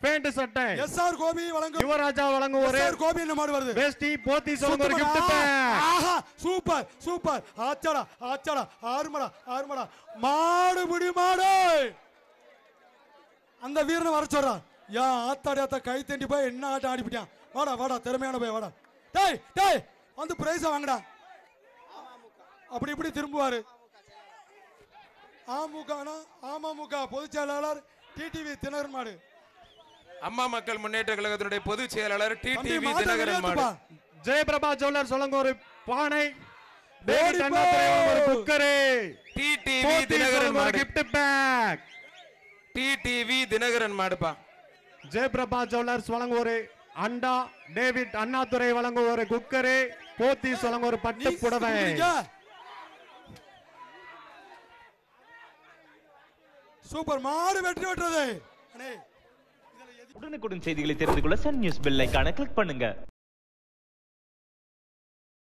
Pant சட்டை S R Gopi வழங்கும் யுவராஜா வழங்கும் ஒரு எஸ் ஆர் கோபி என்ன மாடு வருது வேஷ்டி போத்தி சொல்லுங்க ஒரு gift சுத்தமா- pack. ஆஹா சூப்பர் சூப்பர் ஆச்சடா ஆச்சடா ஆறுமடா ஆறுமடா மாடு பிடி மாடு அந்த வீரனை வர சொல்றான் யா ஆத்தாடி ஆத்தா கை தண்டி போய் என்ன ஆட்டம் ஆடிப்பிட்டான் வாடா வாடா திறமையான போய் வாடா டேய் டேய் வந்து பிரைஸ வாங்கடா அப்படி இப்படி திரும்புவாரு அமுகனா அமமுக பொதுச் செயலாளர் டிடிவி தினகரன் மாடு அம்மா மக்கள் முன்னேற்ற கழகத்தினுடைய பொதுச் செயலாளர் தம்பி டிடிவி மாட்டை தினகரன் மாடு வெளியேத்துப்பா. ஜெயபிரபா ஜுவல்லர்ஸ் வழங்கும் ஒரு பானை ஓடி டேவிட் அண்ணாதுரை வழங்கும் ஒரு போ. குக்கரு டிடிவி போத்தி தினகரன் சொல்லுங்க ஒரு மாடு gift pack. டிடிவி தினகரன் மாடுப்பா ஜெயபிரபா ஜுவல்லர்ஸ் வழங்கும் ஒரு அண்டா டேவிட் அண்ணாதுரை வழங்கும் ஒரு குக்கரு போத்தீஸ் வழங்கும் ஒரு பட்டு நீ புடவை குடிங்க. சூப்பர் மாடு வெற்றி பெற்றது அண்ணே உடனுக்குடன் செய்திகளை தெரிந்து கொள்ள சன் நியூஸ் பெல் ஐகானை கிளிக் பண்ணுங்க